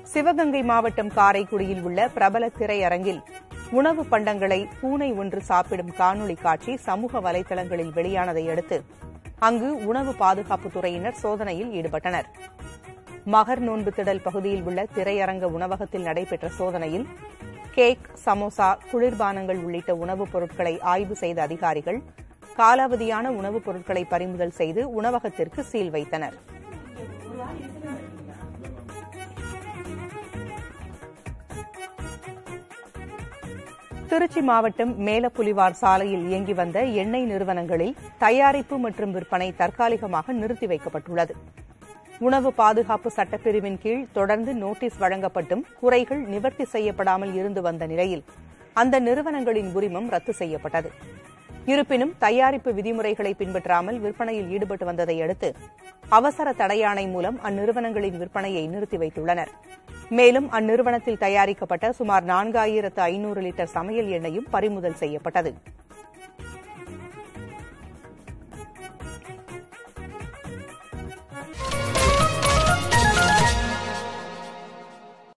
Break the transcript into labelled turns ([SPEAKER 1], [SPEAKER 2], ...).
[SPEAKER 1] சிவகங்கை மாவட்டம் காரைக்குடியில் உள்ள பிரபல திரையரங்கில் உணவு பண்டங்களை பூனை ஒன்று சாப்பிடும் காணொலி காட்சி சமூக வலைதளங்களில் வெளியானதை அடுத்து அங்கு உணவு பாதுகாப்புத் துறையினர் சோதனையில் ஈடுபட்டனர் மகர் நோன்பு திடல் பகுதியில் உள்ள திரையரங்க உணவகத்தில் நடைபெற்ற சோதனையில் கேக் சமோசா குளிர்பானங்கள் உள்ளிட்ட உணவுப் பொருட்களை ஆய்வு செய்த அதிகாரிகள் காலாவதியான உணவுப் பொருட்களை பறிமுதல் செய்து உணவகத்திற்கு சீல் வைத்தனர் திருச்சி மாவட்டம் மேலப்புலிவார் சாலையில் இயங்கி வந்த எண்ணெய் நிறுவனங்களில் தயாரிப்பு மற்றும் விற்பனை தற்காலிகமாக நிறுத்தி வைக்கப்பட்டுள்ளது உணவு பாதுகாப்பு சட்டப்பிரிவின் கீழ் தொடர்ந்து நோட்டீஸ் வழங்கப்பட்டும் குறைகள் நிவர்த்தி செய்யப்படாமல் இருந்து வந்த நிலையில் அந்த நிறுவனங்களின் உரிமம் ரத்து செய்யப்பட்டது இருப்பினும் தயாரிப்பு விதிமுறைகளை பின்பற்றாமல் விற்பனையில் ஈடுபட்டு வந்ததை அடுத்து அவசர தடையாணை மூலம் அந்நிறுவனங்களின் விற்பனையை நிறுத்தி வைத்துள்ளனர் மேலும் அந்நிறுவனத்தில் தயாரிக்கப்பட்ட சுமார் நான்காயிரத்து ஐநூறு லிட்டர் சமையல் எண்ணெயும் பறிமுதல் செய்யப்பட்டது